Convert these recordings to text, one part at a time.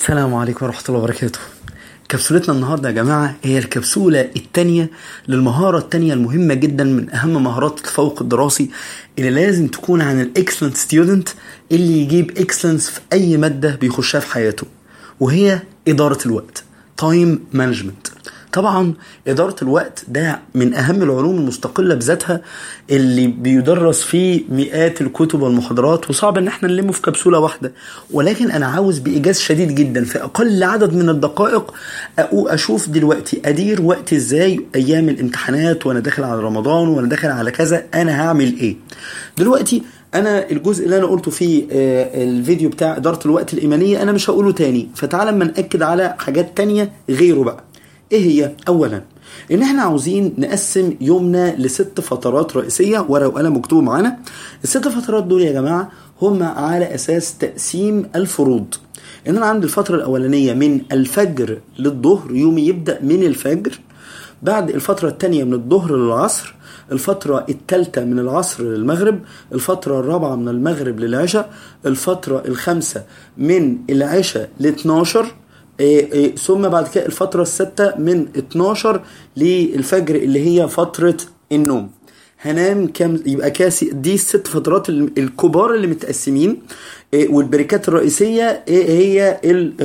السلام عليكم ورحمة الله وبركاته كبسولتنا النهاردة يا جماعة هي الكبسولة التانية للمهارة التانية المهمة جدا من أهم مهارات التفوق الدراسي اللي لازم تكون عن الإكسلنت ستودنت اللي يجيب إكسلنس في أي مادة بيخشها في حياته وهي إدارة الوقت تايم مانجمنت طبعا إدارة الوقت ده من أهم العلوم المستقلة بذاتها اللي بيدرس فيه مئات الكتب والمحاضرات وصعب إن احنا نلمه في كبسولة واحدة ولكن أنا عاوز بإيجاز شديد جدا في أقل عدد من الدقائق أشوف دلوقتي أدير وقتي إزاي أيام الامتحانات وأنا داخل على رمضان وأنا داخل على كذا أنا هعمل إيه دلوقتي انا الجزء اللي انا قلته في الفيديو بتاع اداره الوقت الايمانيه انا مش هقوله تاني فتعالى اما ناكد على حاجات تانية غيره بقى ايه هي اولا ان احنا عاوزين نقسم يومنا لست فترات رئيسيه ورقه وقلم مكتوب معانا الست فترات دول يا جماعه هم على اساس تقسيم الفروض ان انا عندي الفتره الاولانيه من الفجر للظهر يومي يبدا من الفجر بعد الفتره الثانيه من الظهر للعصر الفترة الثالثة من العصر للمغرب الفترة الرابعة من المغرب للعشاء الفترة الخامسة من العشاء ل 12 إيه إيه ثم بعد كده الفترة الستة من 12 للفجر اللي هي فترة النوم هنام كام يبقى كاسي دي الست فترات الكبار اللي متقسمين إيه والبريكات الرئيسية هي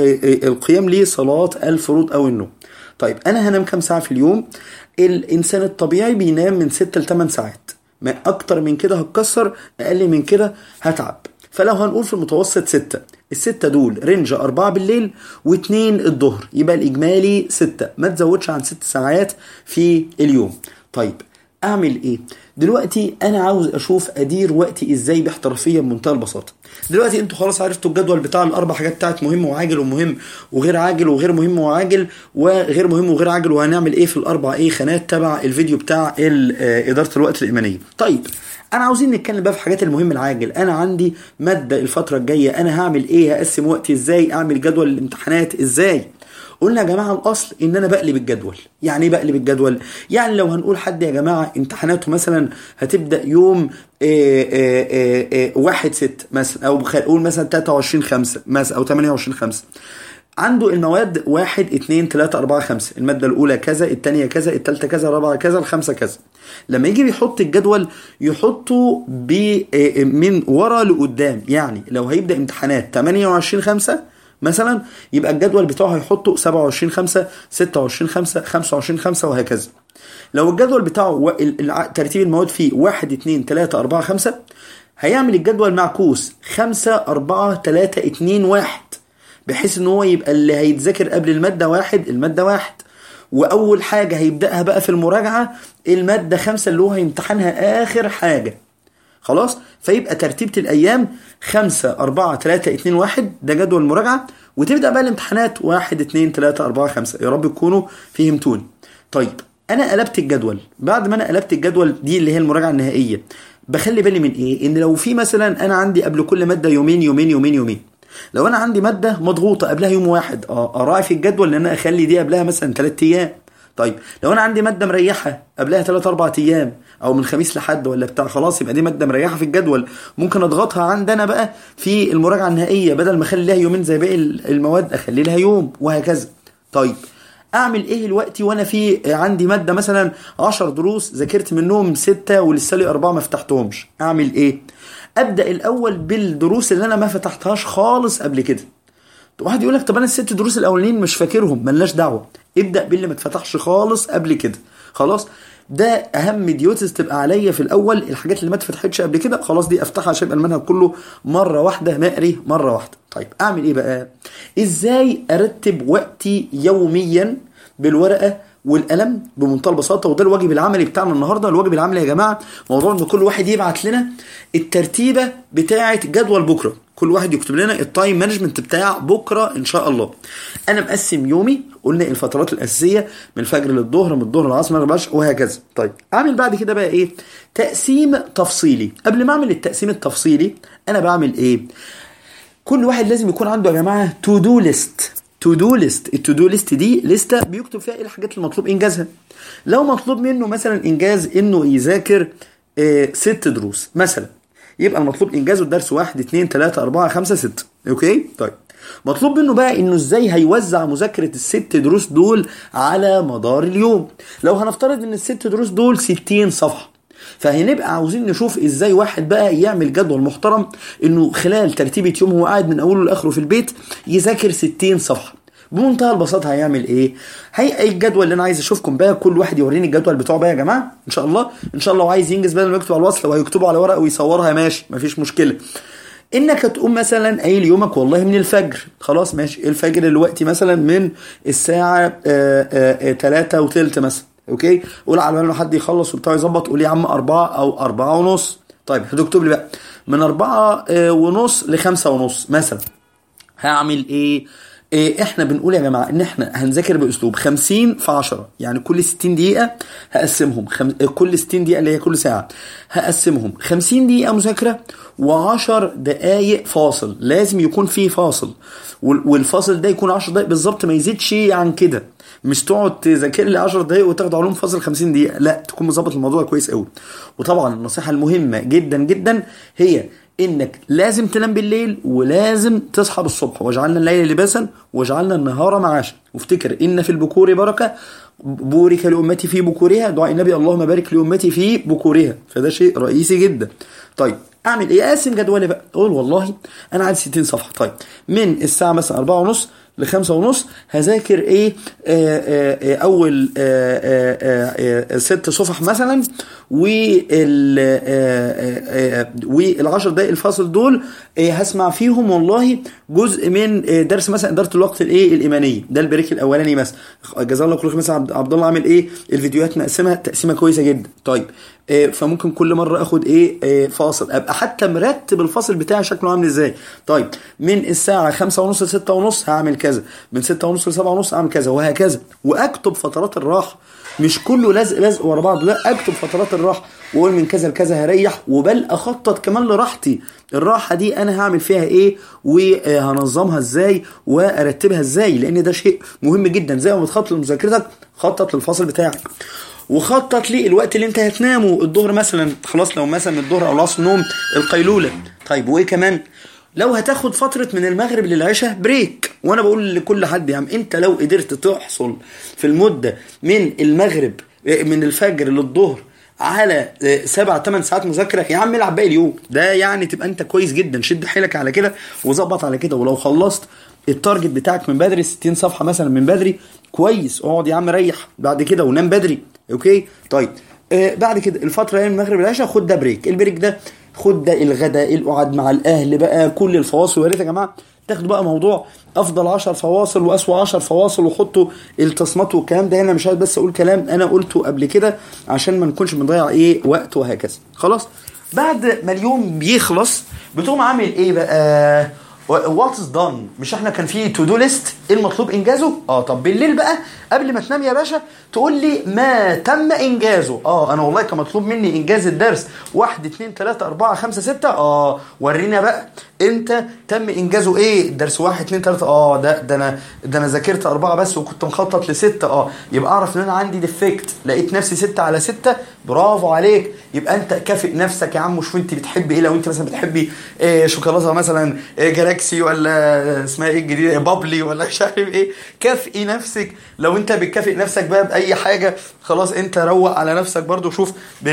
القيام لصلاة الفروض أو النوم طيب أنا هنام كام ساعة في اليوم الإنسان الطبيعي بينام من 6 ل 8 ساعات ما أكتر من كده هتكسر أقل من كده هتعب فلو هنقول في المتوسط ستة الستة دول رينج أربعة بالليل واتنين الظهر يبقى الإجمالي ستة ما تزودش عن ست ساعات في اليوم طيب أعمل إيه؟ دلوقتي أنا عاوز أشوف أدير وقتي إزاي باحترافية بمنتهى البساطة دلوقتي انتوا خلاص عرفتوا الجدول بتاع الاربع حاجات بتاعت مهم وعاجل ومهم وغير عاجل وغير مهم وعاجل وغير مهم وغير عاجل وهنعمل ايه في الاربع ايه خانات تبع الفيديو بتاع اداره الوقت الايمانيه طيب انا عاوزين نتكلم بقى في حاجات المهم العاجل انا عندي ماده الفتره الجايه انا هعمل ايه هقسم وقتي ازاي اعمل جدول الامتحانات ازاي قلنا يا جماعه الاصل ان انا بقلب الجدول يعني ايه بقلب الجدول يعني لو هنقول حد يا جماعه امتحاناته مثلا هتبدا يوم إيه إيه إيه واحد ست مثلا او قول مثلا 23 5 مثلا او 28 5 عنده المواد واحد اتنين تلاتة أربعة خمسة المادة الأولى كذا التانية كذا التالتة كذا الرابعة كذا الخامسة كذا لما يجي بيحط الجدول يحطه من ورا لقدام يعني لو هيبدأ امتحانات 28 5 مثلا يبقى الجدول بتاعه هيحطه 27 5 26 5 25 5 وهكذا لو الجدول بتاعه ترتيب المواد فيه 1 2 3 4 5 هيعمل الجدول معكوس 5 4 3 2 1 بحيث ان هو يبقى اللي هيتذاكر قبل المادة واحد المادة واحد واول حاجة هيبدأها بقى في المراجعة المادة خمسة اللي هو هيمتحنها اخر حاجة خلاص فيبقى ترتيبة الايام خمسة اربعة تلاتة اتنين واحد ده جدول المراجعة وتبدأ بقى الامتحانات واحد اتنين تلاتة اربعة خمسة يا رب تكونوا فهمتوني طيب انا قلبت الجدول بعد ما انا قلبت الجدول دي اللي هي المراجعة النهائية بخلي بالي من ايه ان لو في مثلا انا عندي قبل كل مادة يومين يومين يومين يومين لو انا عندي ماده مضغوطه قبلها يوم واحد اه اراعي في الجدول ان انا اخلي دي قبلها مثلا 3 ايام طيب لو انا عندي ماده مريحه قبلها 3 4 ايام او من خميس لحد ولا بتاع خلاص يبقى دي ماده مريحه في الجدول ممكن اضغطها عندنا بقى في المراجعه النهائيه بدل ما اخلي لها يومين زي باقي المواد اخلي لها يوم وهكذا طيب اعمل ايه دلوقتي وانا في عندي ماده مثلا 10 دروس ذاكرت منهم 6 ولسه لي 4 ما فتحتهمش اعمل ايه ابدا الاول بالدروس اللي انا ما فتحتهاش خالص قبل كده واحد يقول لك طب انا الست دروس الاولانيين مش فاكرهم ملناش دعوه ابدا باللي ما اتفتحش خالص قبل كده خلاص ده اهم ديوتس تبقى عليا في الاول الحاجات اللي ما اتفتحتش قبل كده خلاص دي افتحها عشان يبقى المنهج كله مره واحده مقري مره واحده طيب اعمل ايه بقى ازاي ارتب وقتي يوميا بالورقه والقلم بمنتهى البساطه وده الواجب العملي بتاعنا النهارده الواجب العملي يا جماعه موضوع ان كل واحد يبعت لنا الترتيبه بتاعه جدول بكره كل واحد يكتب لنا التايم مانجمنت بتاع بكره ان شاء الله انا مقسم يومي قلنا الفترات الاساسيه من الفجر للظهر من الظهر للعصر من العصر وهكذا طيب اعمل بعد كده بقى ايه تقسيم تفصيلي قبل ما اعمل التقسيم التفصيلي انا بعمل ايه كل واحد لازم يكون عنده يا جماعه تو دو ليست تو دو ليست التو دو ليست دي لسته بيكتب فيها ايه الحاجات المطلوب انجازها لو مطلوب منه مثلا انجاز انه يذاكر آه ست دروس مثلا يبقى المطلوب انجازه الدرس واحد اتنين تلاته اربعه خمسه سته اوكي طيب مطلوب منه بقى انه ازاي هيوزع مذاكره الست دروس دول على مدار اليوم لو هنفترض ان الست دروس دول 60 صفحه فهنبقى عاوزين نشوف ازاي واحد بقى يعمل جدول محترم انه خلال ترتيبة يوم هو قاعد من اوله لاخره في البيت يذاكر 60 صفحه بمنتهى البساطه هيعمل ايه هي الجدول اللي انا عايز اشوفكم بقى كل واحد يوريني الجدول بتاعه بقى يا جماعه ان شاء الله ان شاء الله لو عايز ينجز بدل ما يكتب على الوصل وهيكتبه على ورقه ويصورها ماشي مفيش مشكله انك تقوم مثلا قايل يومك والله من الفجر خلاص ماشي الفجر دلوقتي مثلا من الساعه 3 وثلث مثلا اوكي قول على ما حد يخلص وبتاع يظبط قول يا عم أربعة أو أربعة ونص طيب هتكتب لي بقى من أربعة ونص لخمسة ونص مثلا هعمل إيه؟ إيه احنا بنقول يا جماعه ان احنا هنذاكر باسلوب 50 في 10 يعني كل 60 دقيقه هقسمهم خم... كل 60 دقيقه اللي هي كل ساعه هقسمهم 50 دقيقه مذاكره و10 دقائق فاصل لازم يكون في فاصل والفاصل ده يكون 10 دقائق بالظبط ما يزيدش عن كده مش تقعد تذاكر لي 10 دقائق وتاخد علوم فاصل 50 دقيقه لا تكون مظبط الموضوع كويس قوي وطبعا النصيحه المهمه جدا جدا هي انك لازم تنام بالليل ولازم تصحى بالصبح وجعلنا الليل لباسا وجعلنا النهار معاشا وافتكر ان في البكور بركه بورك لامتي في بكورها دعاء النبي اللهم بارك لامتي في بكورها فده شيء رئيسي جدا طيب اعمل ايه اقسم جدولي بقى اقول والله انا عندي 60 صفحه طيب من الساعه مثلا 4 ونص لخمسة ونص هذاكر ايه آآ آآ اول آآ ست صفح مثلا وال والعشر دقايق الفاصل دول هسمع فيهم والله جزء من درس مثلا اداره الوقت الايه الايمانيه ده البريك الاولاني مثلا جزاه الله كل خير مثلا عبد الله عامل ايه الفيديوهات مقسمها تقسيمه كويسه جدا طيب فممكن كل مره اخد ايه فاصل ابقى حتى مرتب الفاصل بتاعي شكله عامل ازاي طيب من الساعه خمسة ونص ل 6 ونص هعمل كذا من 6 ونص ل 7 ونص اعمل كذا وهكذا واكتب فترات الراحه مش كله لزق لزق ورا بعض لا اكتب فترات الراحه واقول من كذا لكذا هريح وبل اخطط كمان لراحتي الراحه دي انا هعمل فيها ايه وهنظمها ازاي وارتبها ازاي لان ده شيء مهم جدا زي ما بتخطط لمذاكرتك خطط للفصل بتاعك وخطط لي الوقت اللي انت هتنامه الظهر مثلا خلاص لو مثلا الظهر او العصر نوم القيلوله طيب وايه كمان لو هتاخد فترة من المغرب للعشاء بريك وانا بقول لكل حد يا عم انت لو قدرت تحصل في المدة من المغرب من الفجر للظهر على سبع ثمان ساعات مذاكره يا عم العب باقي اليوم ده يعني تبقى انت كويس جدا شد حيلك على كده وظبط على كده ولو خلصت التارجت بتاعك من بدري 60 صفحه مثلا من بدري كويس اقعد يا عم ريح بعد كده ونام بدري اوكي طيب آه بعد كده الفتره من المغرب للعشاء خد ده بريك البريك ده خد ده الغداء القعد مع الاهل بقى كل الفواصل ويا ريت يا جماعه تاخدوا بقى موضوع افضل 10 فواصل واسوأ 10 فواصل وحطوا التصميمات والكلام ده هنا مش عايز بس اقول كلام انا قلته قبل كده عشان ما نكونش بنضيع ايه وقت وهكذا خلاص بعد ما اليوم بيخلص بتقوم عامل ايه بقى وات از دان مش احنا كان في تو دو ليست ايه المطلوب انجازه اه طب بالليل بقى قبل ما تنام يا باشا تقول لي ما تم انجازه اه انا والله كان مطلوب مني انجاز الدرس واحد اتنين تلاتة اربعة خمسة ستة اه ورينا بقى انت تم انجازه ايه الدرس واحد اتنين تلاتة اه ده ده انا ده انا ذاكرت اربعة بس وكنت مخطط لستة اه يبقى اعرف ان انا عندي ديفكت لقيت نفسي ستة على ستة برافو عليك يبقى انت كافئ نفسك يا عم وشوف انت بتحبي ايه لو انت مثلا بتحبي إيه شوكولاته مثلا إيه جالاكسي ولا اسمها ايه الجديده بابلي ولا مش عارف ايه كافئي نفسك لو انت بتكافئ نفسك بقى باي حاجه خلاص انت روق على نفسك برضو شوف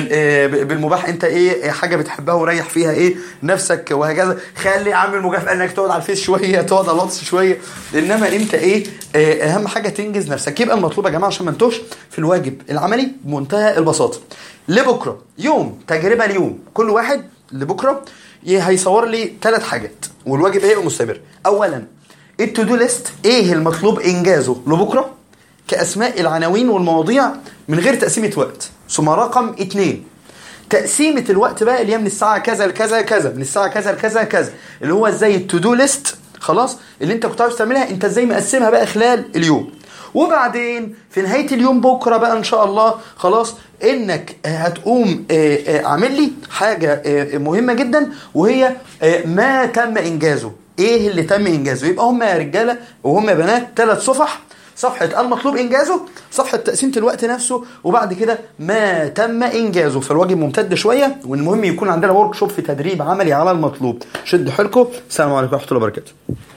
بالمباح انت ايه حاجه بتحبها وريح فيها ايه نفسك وهكذا خلي عامل مكافاه انك تقعد على الفيس شويه تقعد على الواتس شويه انما انت ايه اهم حاجه تنجز نفسك يبقى المطلوب يا جماعه عشان ما نتوهش في الواجب العملي بمنتهى البساطه لبكره يوم تجربه اليوم كل واحد لبكره هيصور لي ثلاث حاجات والواجب هيبقى مستمر اولا التو دو ليست ايه المطلوب انجازه لبكره كاسماء العناوين والمواضيع من غير تقسيمه وقت ثم رقم اتنين تقسيمة الوقت بقى اللي هي من الساعة كذا لكذا كذا من الساعة كذا لكذا كذا اللي هو ازاي التو دو ليست خلاص اللي انت كنت عاوز تعملها انت ازاي مقسمها بقى خلال اليوم وبعدين في نهاية اليوم بكرة بقى ان شاء الله خلاص انك هتقوم عامل لي حاجة مهمة جدا وهي ما تم انجازه ايه اللي تم انجازه يبقى هم يا رجالة وهم يا بنات ثلاث صفح صفحة المطلوب إنجازه صفحة تقسيمة الوقت نفسه وبعد كده ما تم إنجازه فالواجب ممتد شوية والمهم يكون عندنا ورك شوب في تدريب عملي على المطلوب شدوا حيلكم السلام عليكم ورحمة الله وبركاته